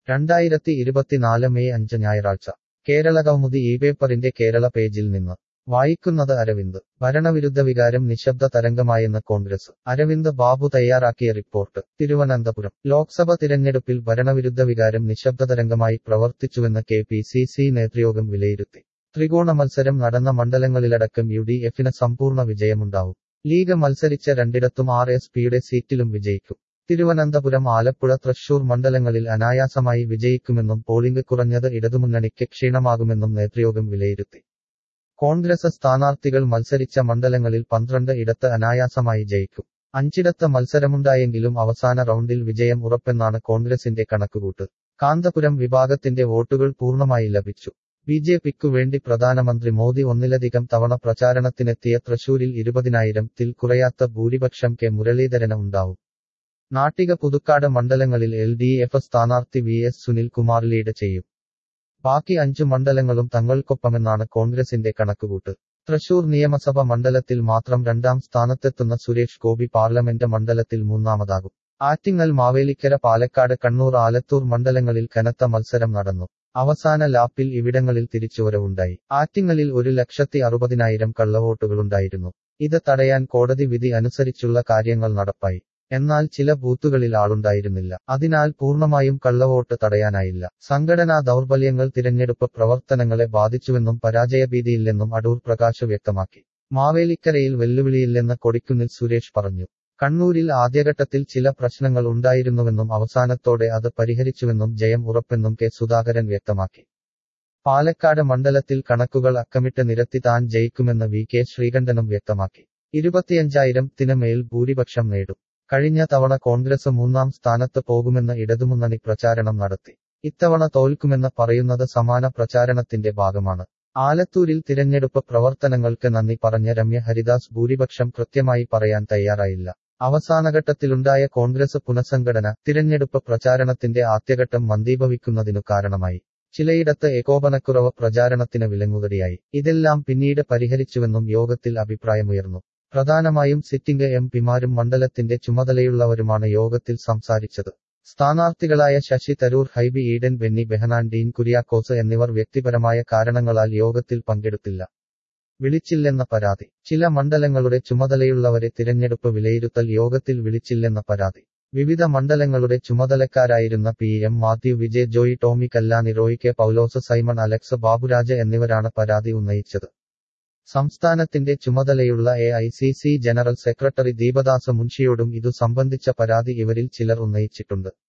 രണ്ടായിരത്തി ഇരുപത്തിനാല് മെയ് അഞ്ച് ഞായറാഴ്ച കേരളകൗമുദി ഈ പേപ്പറിന്റെ കേരള പേജിൽ നിന്ന് വായിക്കുന്നത് അരവിന്ദ് ഭരണവിരുദ്ധ വികാരം നിശബ്ദ തരംഗമായെന്ന് കോൺഗ്രസ് അരവിന്ദ് ബാബു തയ്യാറാക്കിയ റിപ്പോർട്ട് തിരുവനന്തപുരം ലോക്സഭ തിരഞ്ഞെടുപ്പിൽ ഭരണവിരുദ്ധ വികാരം നിശബ്ദ തരംഗമായി പ്രവർത്തിച്ചുവെന്ന് കെ പി സി സി നേതൃയോഗം വിലയിരുത്തി ത്രികോണ മത്സരം നടന്ന മണ്ഡലങ്ങളിലടക്കം യു ഡി എഫിന് സമ്പൂർണ്ണ വിജയമുണ്ടാവും ലീഗ് മത്സരിച്ച രണ്ടിടത്തും ആർ എസ് പിയുടെ സീറ്റിലും വിജയിക്കും തിരുവനന്തപുരം ആലപ്പുഴ തൃശൂർ മണ്ഡലങ്ങളിൽ അനായാസമായി വിജയിക്കുമെന്നും പോളിംഗ് കുറഞ്ഞത് ഇടതുമുന്നണിക്ക് ക്ഷീണമാകുമെന്നും നേതൃയോഗം വിലയിരുത്തി കോൺഗ്രസ് സ്ഥാനാർത്ഥികൾ മത്സരിച്ച മണ്ഡലങ്ങളിൽ പന്ത്രണ്ട് ഇടത്ത് അനായാസമായി ജയിക്കും അഞ്ചിടത്ത് മത്സരമുണ്ടായെങ്കിലും അവസാന റൗണ്ടിൽ വിജയം ഉറപ്പെന്നാണ് കോൺഗ്രസിന്റെ കണക്കുകൂട്ട് കാന്തപുരം വിഭാഗത്തിന്റെ വോട്ടുകൾ പൂർണ്ണമായി ലഭിച്ചു ബി ജെ പിക്കു വേണ്ടി പ്രധാനമന്ത്രി മോദി ഒന്നിലധികം തവണ പ്രചാരണത്തിനെത്തിയ തൃശൂരിൽ ഇരുപതിനായിരം ത്തിൽ കുറയാത്ത ഭൂരിപക്ഷം കെ മുരളീധരന് ഉണ്ടാവും നാട്ടിക പുതുക്കാട് മണ്ഡലങ്ങളിൽ എൽ ഡി എഫ് സ്ഥാനാർത്ഥി V S Sunil Kumar lead ചെയ്യും ബാക്കി അഞ്ചു മണ്ഡലങ്ങളും തങ്ങൾക്കൊപ്പമെന്നാണ് കോൺഗ്രസിന്റെ കണക്കുകൂട്ട് തൃശൂർ നിയമസഭ മണ്ഡലത്തിൽ മാത്രം രണ്ടാം സ്ഥാനത്തെത്തുന്ന സുരേഷ് ഗോപി പാർലമെന്റ് മണ്ഡലത്തിൽ മൂന്നാമതാകും ആറ്റിങ്ങൽ മാവേലിക്കര പാലക്കാട് കണ്ണൂർ ആലത്തൂർ മണ്ഡലങ്ങളിൽ കനത്ത മത്സരം നടന്നു അവസാന ലാപ്പിൽ ഇവിടങ്ങളിൽ തിരിച്ചുവരവുണ്ടായി ആറ്റിങ്ങലിൽ ഒരു ലക്ഷത്തി അറുപതിനായിരം കള്ളവോട്ടുകളുണ്ടായിരുന്നു ഇത് തടയാൻ കോടതി വിധി അനുസരിച്ചുള്ള കാര്യങ്ങൾ നടപ്പായി എന്നാൽ ചില ബൂത്തുകളിൽ ആളുണ്ടായിരുന്നില്ല അതിനാൽ പൂർണ്ണമായും കള്ളവോട്ട് തടയാനായില്ല സംഘടനാ ദൗർബല്യങ്ങൾ തിരഞ്ഞെടുപ്പ് പ്രവർത്തനങ്ങളെ ബാധിച്ചുവെന്നും പരാജയഭീതിയില്ലെന്നും അടൂർ പ്രകാശ് വ്യക്തമാക്കി മാവേലിക്കരയിൽ വെല്ലുവിളിയില്ലെന്ന് കൊടിക്കുന്നിൽ സുരേഷ് പറഞ്ഞു കണ്ണൂരിൽ ആദ്യഘട്ടത്തിൽ ചില പ്രശ്നങ്ങൾ ഉണ്ടായിരുന്നുവെന്നും അവസാനത്തോടെ അത് പരിഹരിച്ചുവെന്നും ജയം ഉറപ്പെന്നും കെ സുധാകരൻ വ്യക്തമാക്കി പാലക്കാട് മണ്ഡലത്തിൽ കണക്കുകൾ അക്കമിട്ട് നിരത്തി താൻ ജയിക്കുമെന്ന് വി കെ ശ്രീകണ്ഠനും വ്യക്തമാക്കി ഇരുപത്തിയഞ്ചായിരത്തിന് മേൽ ഭൂരിപക്ഷം നേടും കഴിഞ്ഞ തവണ കോൺഗ്രസ് മൂന്നാം സ്ഥാനത്ത് പോകുമെന്ന് ഇടതുമുന്നണി പ്രചാരണം നടത്തി ഇത്തവണ തോൽക്കുമെന്ന് പറയുന്നത് സമാന പ്രചാരണത്തിന്റെ ഭാഗമാണ് ആലത്തൂരിൽ തിരഞ്ഞെടുപ്പ് പ്രവർത്തനങ്ങൾക്ക് നന്ദി പറഞ്ഞ രമ്യ ഹരിദാസ് ഭൂരിപക്ഷം കൃത്യമായി പറയാൻ തയ്യാറായില്ല അവസാനഘട്ടത്തിലുണ്ടായ കോൺഗ്രസ് പുനഃസംഘടന തിരഞ്ഞെടുപ്പ് പ്രചാരണത്തിന്റെ ആദ്യഘട്ടം മന്ദീഭവിക്കുന്നതിനു കാരണമായി ചിലയിടത്ത് ഏകോപനക്കുറവ് പ്രചാരണത്തിന് വിലങ്ങുതടിയായി ഇതെല്ലാം പിന്നീട് പരിഹരിച്ചുവെന്നും യോഗത്തിൽ അഭിപ്രായമുയർന്നു പ്രധാനമായും സിറ്റിംഗ് എം പിമാരും മണ്ഡലത്തിന്റെ ചുമതലയുള്ളവരുമാണ് യോഗത്തിൽ സംസാരിച്ചത് സ്ഥാനാർത്ഥികളായ ശശി തരൂർ ഹൈബി ഈഡൻ ബെന്നി ബെഹനാൻ ഡീൻ കുര്യാക്കോസ് എന്നിവർ വ്യക്തിപരമായ കാരണങ്ങളാൽ യോഗത്തിൽ പങ്കെടുത്തില്ല വിളിച്ചില്ലെന്ന പരാതി ചില മണ്ഡലങ്ങളുടെ ചുമതലയുള്ളവരെ തിരഞ്ഞെടുപ്പ് വിലയിരുത്തൽ യോഗത്തിൽ വിളിച്ചില്ലെന്ന പരാതി വിവിധ മണ്ഡലങ്ങളുടെ ചുമതലക്കാരായിരുന്ന P M Mathew Vijay Joy Tomy Kallani Roy K Paulose Simon Alex Baburaj എന്നിവരാണ് പരാതി ഉന്നയിച്ചത് സംസ്ഥാനത്തിന്റെ ചുമതലയുള്ള A I C C general secretary ദീപദാസ മുൻഷിയോടും ഇതു സംബന്ധിച്ച പരാതി ഇവരിൽ ചിലർ ഉന്നയിച്ചിട്ടുണ്ട്